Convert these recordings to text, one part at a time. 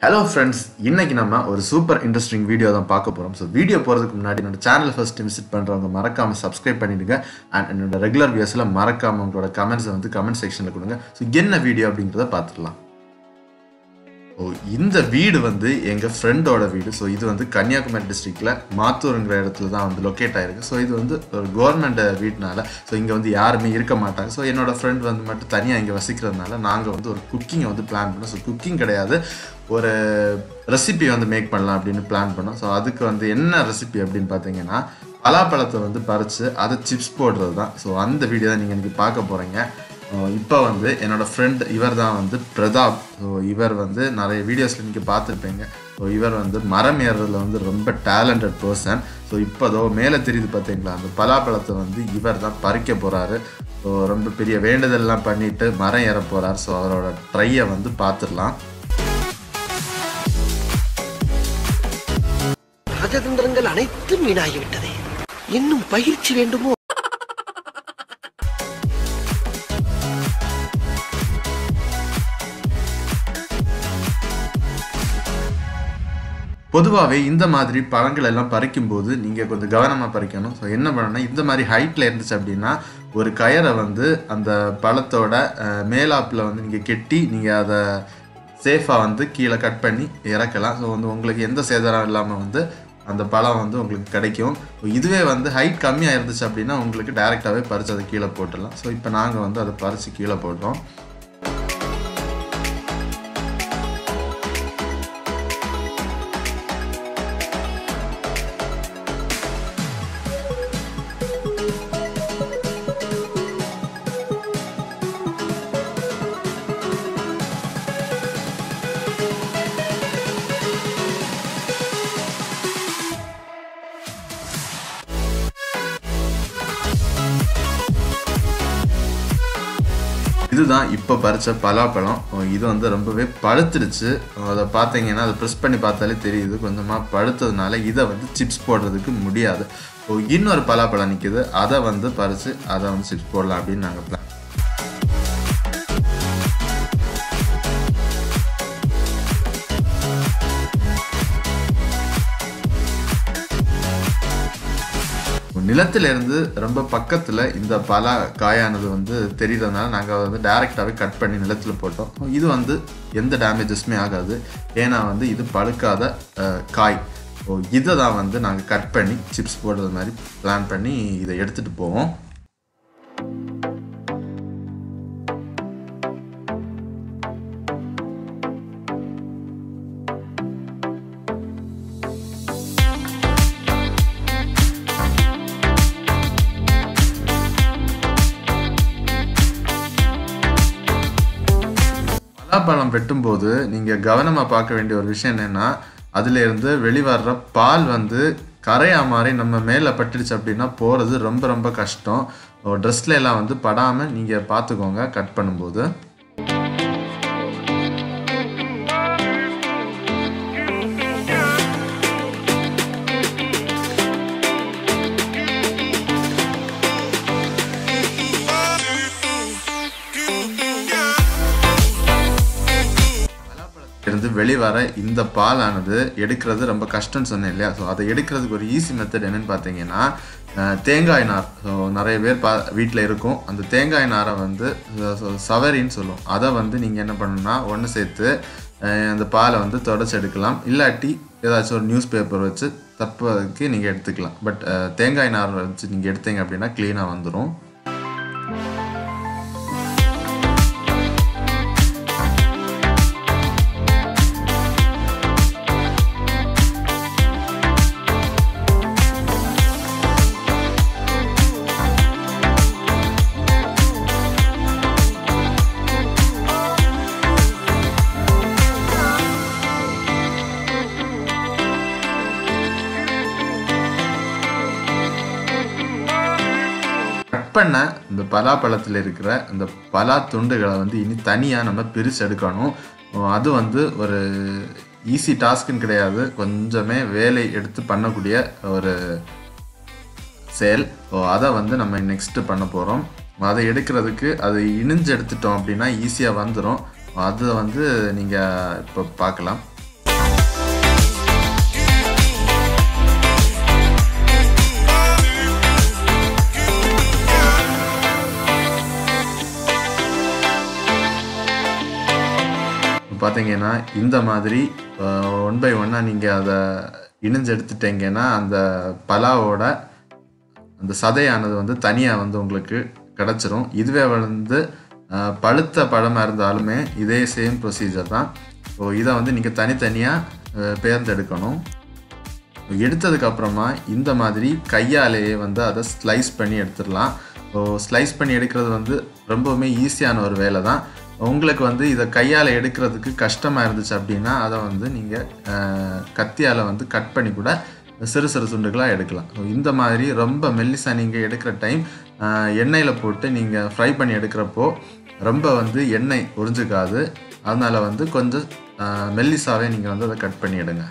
hello friends இன்னைக்கு நம்ம ஒரு சூப்பர் இன்ட்ரெஸ்டிங் வீடியோ தான் பார்க்க போகிறோம் ஸோ வீடியோ போகிறதுக்கு முன்னாடி என்னோட சேனல் ஃபர்ஸ்ட் விசிட் பண்ணுறவங்க மறக்காமல் சப்ஸ்கிரைப் பண்ணிடுங்க அண்ட் என்னோட ரெகுலர் வியூஸில் மறக்காமல் உங்களோட கமெண்ட்ஸை வந்து கமெண்ட் செக்ஷனில் கொடுங்க ஸோ என்ன வீடியோ அப்படிங்கிறத பார்த்துடலாம் ஓ இந்த வீடு வந்து எங்கள் ஃப்ரெண்டோட வீடு ஸோ இது வந்து கன்னியாகுமரி டிஸ்ட்ரிக்டில் மாத்தூருங்கிற இடத்துல தான் வந்து லொக்கேட் ஆயிருக்கு ஸோ இது வந்து ஒரு கவர்மெண்ட் வீட்னால ஸோ இங்கே வந்து யாருமே இருக்க மாட்டாங்க ஸோ என்னோட ஃப்ரெண்ட் வந்து மட்டும் தனியாக இங்கே வசிக்கிறதுனால நாங்கள் வந்து ஒரு குக்கிங்கை வந்து பிளான் பண்ணோம் ஸோ குக்கிங் கிடையாது ஒரு ரெசிபி வந்து மேக் பண்ணலாம் அப்படின்னு பிளான் பண்ணோம் ஸோ அதுக்கு வந்து என்ன ரெசிபி அப்படின்னு பார்த்தீங்கன்னா பலாப்பழத்தை வந்து பறித்து அதை சிப்ஸ் போடுறது தான் ஸோ அந்த வீடியோ தான் நீங்கள் இன்றைக்கி பார்க்க போகிறீங்க இப்போ வந்து என்னோட ஃப்ரெண்ட் இவர் தான் வந்து பிரதாப் ஸோ இவர் வந்து நிறைய வீடியோஸில் நீங்கள் பார்த்துருப்பீங்க ஸோ இவர் வந்து மரம் ஏறுறதுல வந்து ரொம்ப டேலண்டட் பர்சன் ஸோ இப்போதோ மேலே தெரியுது பார்த்தீங்களா அந்த பலாப்பழத்தை வந்து இவர் தான் பறிக்க போகிறாரு ஸோ ரொம்ப பெரிய வேண்டுதல்லாம் பண்ணிட்டு மரம் ஏற போகிறார் ஸோ அவரோட ட்ரையை வந்து பார்த்துடலாம் ராஜதந்திரங்கள் அனைத்தும் வீணாகிவிட்டதே இன்னும் பயிற்சி வேண்டுமோ பொதுவாகவே இந்த மாதிரி பழங்கள் எல்லாம் பறிக்கும்போது நீங்கள் கொஞ்சம் கவனமாக பறிக்கணும் ஸோ என்ன பண்ணணும்னா இந்த மாதிரி ஹைட்டில் இருந்துச்சு அப்படின்னா ஒரு கயரை வந்து அந்த பழத்தோட அஹ், மேலாப்பில் வந்து நீங்கள் கெட்டி நீங்கள் அதை சேஃபாக வந்து கீழே கட் பண்ணி இறக்கலாம் ஸோ வந்து உங்களுக்கு எந்த சேதாரம் இல்லாமல் வந்து அந்த பழம் வந்து உங்களுக்கு கிடைக்கும் இதுவே வந்து ஹைட் கம்மியாக இருந்துச்சு அப்படின்னா உங்களுக்கு டைரெக்டாகவே பறித்து அதை கீழே போட்டுடலாம் ஸோ இப்போ நாங்கள் வந்து அதை பறித்து கீழே போட்டோம் இதுதான் இப்போ பறிச்ச பலாப்பழம் இது வந்து ரொம்பவே பழுத்துடுச்சு அதை பார்த்தீங்கன்னா அதை ப்ரெஸ் பண்ணி பார்த்தாலே தெரியுது கொஞ்சமாக பழுத்ததுனால இதை வந்து சிப்ஸ் போடுறதுக்கு முடியாது ஸோ இன்னொரு பலாப்பழம் நிற்கிது அதை வந்து பறித்து அதை வந்து சிப்ஸ் போடலாம் அப்படின்னு நாங்கள் பிளான் நிலத்திலிருந்து ரொம்ப பக்கத்தில் இந்த பலா காயானது வந்து தெரியுறதுனால நாங்கள் வந்து டைரெக்டாகவே கட் பண்ணி நிலத்தில் போட்டோம் இது வந்து எந்த டேமேஜஸுமே ஆகாது ஏன்னா வந்து இது பழுக்காத அஹ், காய் ஸோ இதை தான் வந்து நாங்கள் கட் பண்ணி சிப்ஸ் போடுறது மாதிரி பிளான் பண்ணி இதை எடுத்துகிட்டு போவோம் பலாப்பழம் வெட்டும்போது நீங்கள் கவனமாக பார்க்க வேண்டிய ஒரு விஷயம் என்னென்னா அதுலேருந்து வெளிவர்ற பால் வந்து கரையா மாதிரி நம்ம மேலே பட்டுடுச்சு அப்படின்னா போகிறது ரொம்ப ரொம்ப கஷ்டம் ட்ரெஸ்ல எல்லாம் வந்து படாமல் நீங்கள் பார்த்துக்கோங்க கட் பண்ணும்போது இருந்து வெளிவர இந்த பாலானது எடுக்கிறது ரொம்ப கஷ்டம்னு சொன்னேன் இல்லையா ஸோ அதை எடுக்கிறதுக்கு ஒரு ஈஸி மெத்தட் என்னன்னு பார்த்தீங்கன்னா அஹ், தேங்காய் நார் ஸோ நிறைய பேர் பா வீட்டில் இருக்கும் அந்த தேங்காய் நாரை வந்து அஹ், so சவரின்னு சொல்லுவோம் அதை வந்து நீங்கள் என்ன பண்ணணும்னா ஒன்று சேர்த்து அஹ், அந்த பாலை வந்து தொடச்சி எடுக்கலாம் இல்லாட்டி ஏதாச்சும் ஒரு நியூஸ் பேப்பர் வச்சு தப்பதுக்கு நீங்கள் எடுத்துக்கலாம் பட் தேங்காய் நார் வச்சு நீங்கள் எடுத்தீங்க அப்படின்னா க்ளீனாக வந்துடும் கட் பண்ண இந்த பலாப்பழத்தில் இருக்கிற இந்த பலா துண்டுகளை வந்து இனி தனியாக நம்ம பிரித்து எடுக்கணும் அது வந்து ஒரு ஈஸி டாஸ்க்குன்னு கிடையாது கொஞ்சமே வேலை எடுத்து பண்ணக்கூடிய ஒரு செயல் ஸோ அதை வந்து நம்ம நெக்ஸ்ட்டு பண்ண போகிறோம் அதை எடுக்கிறதுக்கு அது இணிஞ்சு எடுத்துட்டோம் அப்படின்னா ஈஸியாக வந்துடும் அதை வந்து நீங்கள் இப்போ பார்க்கலாம் பார்த்தீங்கன்னா இந்த மாதிரி ஒன் பை ஒன்னாக நீங்கள் அதை இணைஞ்சு எடுத்துட்டீங்கன்னா அந்த பலாவோட அந்த சதையானது வந்து தனியாக வந்து உங்களுக்கு கிடச்சிரும் இதுவே வந்து அஹ், பழுத்த பழமாக இருந்தாலுமே இதே சேம் ப்ரொசீஜர் தான் ஸோ இதை வந்து நீங்கள் தனித்தனியாக தேர்ந்தெடுக்கணும் எடுத்ததுக்கு அப்புறமா இந்த மாதிரி கையாலேயே வந்து அதை ஸ்லைஸ் பண்ணி எடுத்துடலாம் ஸோ ஸ்லைஸ் பண்ணி எடுக்கிறது வந்து ரொம்பவுமே ஈஸியான ஒரு வேலை தான் உங்களுக்கு வந்து இதை கையால் எடுக்கிறதுக்கு கஷ்டமாக இருந்துச்சு அப்படின்னா அதை வந்து நீங்கள் கத்தியால் வந்து கட் பண்ணி கூட சிறு சிறு துண்டுகளாக எடுக்கலாம் ஸோ இந்த மாதிரி ரொம்ப மெல்லிசாக நீங்கள் எடுக்கிற டைம் எண்ணெயில் போட்டு நீங்கள் ஃப்ரை பண்ணி எடுக்கிறப்போ ரொம்ப வந்து எண்ணெய் உறிஞ்சிக்காது அதனால் வந்து கொஞ்சம் மெல்லிசாவே நீங்கள் வந்து அதை கட் பண்ணி எடுங்க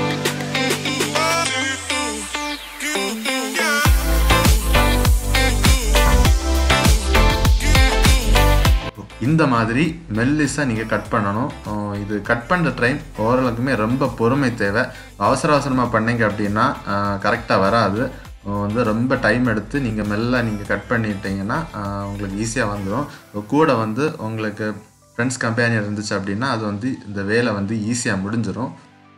இந்த மாதிரி மெல்லிஸாக நீங்கள் கட் பண்ணணும் அஹ் இது கட் பண்ணுற டைம் ஓரளவுக்குமே ரொம்ப பொறுமை தேவை அவசர அவசரமாக பண்ணீங்க அப்படின்னா கரெக்டாக வராது அஹ் வந்து ரொம்ப டைம் எடுத்து நீங்கள் மெல்ல நீங்கள் கட் பண்ணிட்டீங்கன்னா அஹ் உங்களுக்கு ஈஸியாக வந்துடும் கூட வந்து உங்களுக்கு ஃப்ரெண்ட்ஸ் கம்பெனி இருந்துச்சு அப்படின்னா அது வந்து இந்த வேலை வந்து ஈஸியாக முடிஞ்சிடும்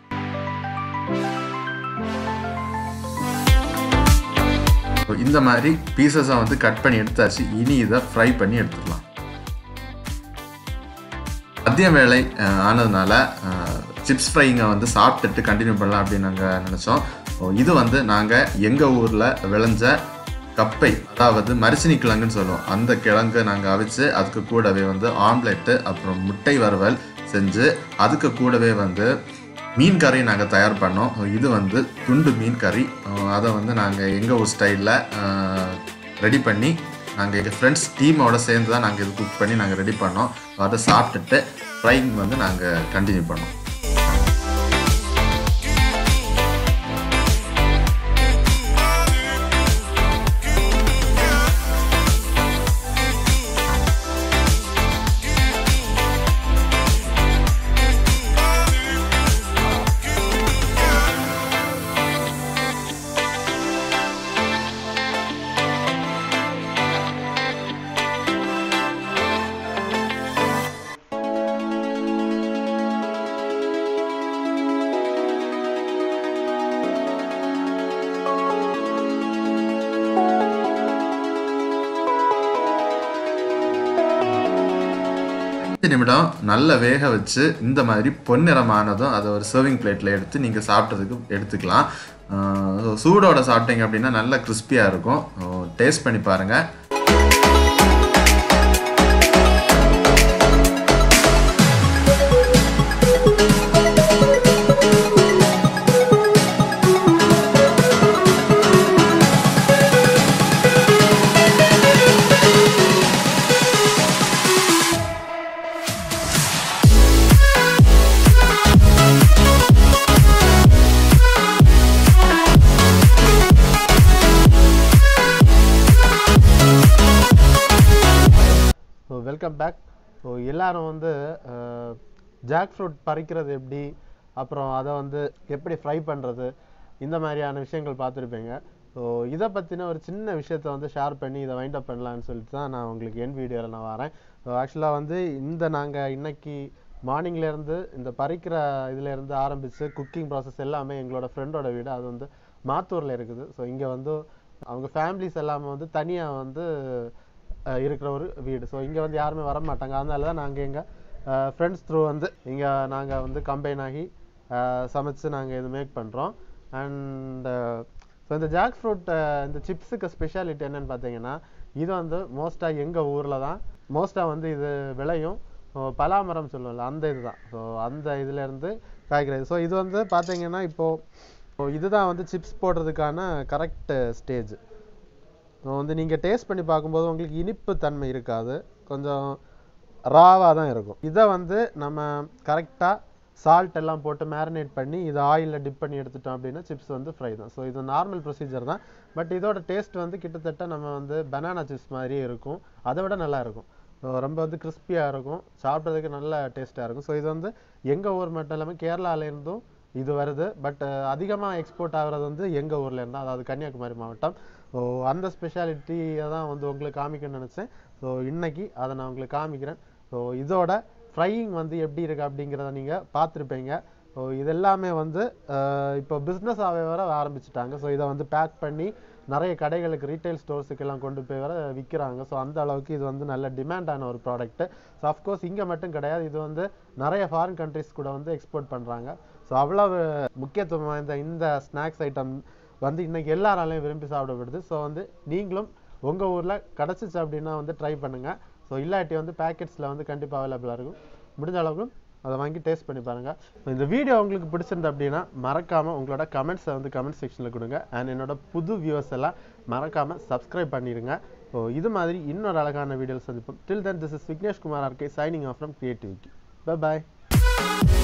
So, இந்த மாதிரி பீசஸாக வந்து கட் பண்ணி எடுத்தாச்சு இனி இதை ஃப்ரை பண்ணி எடுத்துக்கலாம் மதிய வேலை அஹ், ஆனதுனால சிப்ஸ் ஃப்ரைங்க வந்து சாப்பிட்டுட்டு கண்டினியூ பண்ணலாம் அப்படின்னு நாங்கள் நினச்சோம் இது வந்து நாங்கள் எங்கள் ஊரில் விளைஞ்ச கப்பை அதாவது மரிசினி கிழங்குன்னு சொல்லுவோம் அந்த கிழங்கு நாங்கள் அவிச்சு அதுக்கு கூடவே வந்து ஆம்லெட்டு அப்புறம் முட்டை வறுவல் செஞ்சு அதுக்கு கூடவே வந்து மீன் கறி நாங்கள் தயார் பண்ணோம் இது வந்து துண்டு மீன் கறி அஹ், அதை வந்து நாங்கள் எங்கள் ஊர் ஸ்டைலில் ரெடி பண்ணி நாங்கள் எங்கள் ஃப்ரெண்ட்ஸ் டீமோட சேர்ந்து தான் நாங்கள் இது குக் பண்ணி நாங்கள் ரெடி பண்ணோம் அதை சாப்பிட்டுட்டு ஃப்ரைங் வந்து நாங்கள் கண்டினியூ பண்ணோம் அஞ்சு நிமிடம் நல்ல வேக வச்சு இந்த மாதிரி பொன்னிறமானதும் அதை ஒரு சர்விங் பிளேட்டில் எடுத்து நீங்கள் சாப்பிட்றதுக்கு எடுத்துக்கலாம் ஆஹ் so சூடோட சாப்பிட்டீங்க அப்படின்னா நல்ல கிறிஸ்பியாக இருக்கும் டேஸ்ட் பண்ணி பாருங்கள் ஸோ வெல்கம் பேக் ஸோ எல்லாரும் வந்து ஜாக் ஃப்ரூட் பறிக்கிறது எப்படி அப்புறம் அதை வந்து எப்படி ஃப்ரை பண்ணுறது இந்த மாதிரியான விஷயங்கள் பார்த்துருப்பீங்க ஸோ இதை பற்றின ஒரு சின்ன விஷயத்த வந்து ஷேர் பண்ணி இதை வைண்ட் அப் பண்ணலான்னு சொல்லிட்டு தான் நான் உங்களுக்கு என் வீடியோவில் நான் வரேன் ஸோ ஆக்சுவலாக வந்து இந்த நாங்கள் இன்னைக்கு மார்னிங்லேருந்து இந்த பறிக்கிற இதுலேருந்து ஆரம்பித்து குக்கிங் ப்ராசஸ் எல்லாமே எங்களோட ஃப்ரெண்டோட வீடு அது வந்து மாத்தூரில் இருக்குது ஸோ இங்கே வந்து அவங்க ஃபேமிலிஸ் எல்லாமே வந்து தனியாக வந்து அஹ் இருக்கிற ஒரு வீடு ஸோ இங்கே வந்து யாருமே வர மாட்டாங்க அதனால தான் நாங்கள் எங்கள் ஃப்ரெண்ட்ஸ் த்ரூ வந்து இங்கே நாங்கள் வந்து கம்பைன் ஆகி அஹ் சமைச்சு நாங்கள் இது மேக் பண்ணுறோம் அண்ட் ஸோ இந்த ஜாக் ஃப்ரூட் இந்த சிப்ஸுக்கு ஸ்பெஷாலிட்டி என்னன்னு பார்த்தீங்கன்னா இது வந்து மோஸ்ட்டாக எங்கள் ஊரில் தான் மோஸ்ட்டாக வந்து இது விளையும் ஸோ பலாமரம் சொல்லுவோம்ல அந்த இதுதான் ஸோ அந்த இதுலேருந்து காய்க்கிறது ஸோ இது வந்து பார்த்தீங்கன்னா இப்போது இதுதான் வந்து சிப்ஸ் போடுறதுக்கான கரெக்ட் ஸ்டேஜ் ஸோ வந்து நீங்கள் டேஸ்ட் பண்ணி பார்க்கும்போது உங்களுக்கு இனிப்பு தன்மை இருக்காது கொஞ்சம் ராவாக தான் இருக்கும் இதை வந்து நம்ம கரெக்டாக சால்ட் எல்லாம் போட்டு மேரினேட் பண்ணி இதை ஆயிலில் டிப் பண்ணி எடுத்துட்டோம் அப்படின்னா சிப்ஸ் வந்து ஃப்ரை தான் ஸோ இது நார்மல் ப்ரொசீஜர் தான் பட் இதோட டேஸ்ட் வந்து கிட்டத்தட்ட நம்ம வந்து பனானா சிப்ஸ் மாதிரியே இருக்கும் அதை விட நல்லா இருக்கும் ஸோ ரொம்ப வந்து கிறிஸ்பியாக இருக்கும் சாப்பிட்றதுக்கு நல்ல டேஸ்ட்டாக இருக்கும் ஸோ இது வந்து எங்கள் ஊர் மட்டும் இல்லாமல் கேரளாலேருந்தும் இது வருது பட் அதிகமாக எக்ஸ்போர்ட் ஆகுறது வந்து எங்கள் ஊர்ல இருந்தா அதாவது கன்னியாகுமரி மாவட்டம் ஸோ அந்த ஸ்பெஷாலிட்டியை தான் வந்து உங்களுக்கு காமிக்கணும்னு நினச்சேன் ஸோ இன்னைக்கு அதை நான் உங்களுக்கு காமிக்கிறேன் ஸோ இதோட ஃப்ரையிங் வந்து எப்படி இருக்கு அப்படிங்கிறத நீங்கள் பார்த்துருப்பீங்க ஸோ இதெல்லாமே வந்து அஹ், இப்போ பிஸ்னஸாகவே வர ஆரம்பிச்சிட்டாங்க ஸோ இதை வந்து பேக் பண்ணி நிறைய கடைகளுக்கு ரீட்டைல் ஸ்டோர்ஸுக்கெல்லாம் கொண்டு போய் வர விற்கிறாங்க ஸோ அந்த அளவுக்கு இது வந்து நல்ல டிமாண்டான ஒரு ப்ராடக்ட் ஸோ அஃப்கோர்ஸ் இங்கே மட்டும் கிடையாது இது வந்து நிறைய ஃபாரின் கண்ட்ரிஸ் கூட வந்து எக்ஸ்போர்ட் பண்ணுறாங்க ஸோ அவ்வளவு முக்கியத்துவம் வாய்ந்த இந்த ஸ்நாக்ஸ் ஐட்டம் வந்து இன்னைக்கு எல்லாராலையும் விரும்பி சாப்பிடப்படுது ஸோ வந்து நீங்களும் உங்கள் ஊரில் கிடச்சிச்சு அப்படின்னா வந்து ட்ரை பண்ணுங்கள் ஸோ இல்லாட்டி வந்து பேக்கெட்ஸில் வந்து கண்டிப்பாக அவைலபிளாக இருக்கும் முடிஞ்ச அளவுக்கு அதை வாங்கி டேஸ்ட் பண்ணி பாருங்கள் இந்த வீடியோ உங்களுக்கு பிடிச்சிருந்து அப்படின்னா மறக்காமல் உங்களோட கமெண்ட்ஸை வந்து கமெண்ட் செக்ஷனில் கொடுங்க அண்ட் என்னோட புது வியூவர்ஸ் எல்லாம் மறக்காமல் சப்ஸ்கிரைப் பண்ணிடுங்க ஸோ இது மாதிரி இன்னொரு அழகான வீடியோவில் சந்திப்போம் till then this is Vignesh Kumar RK signing off from creativity bye bye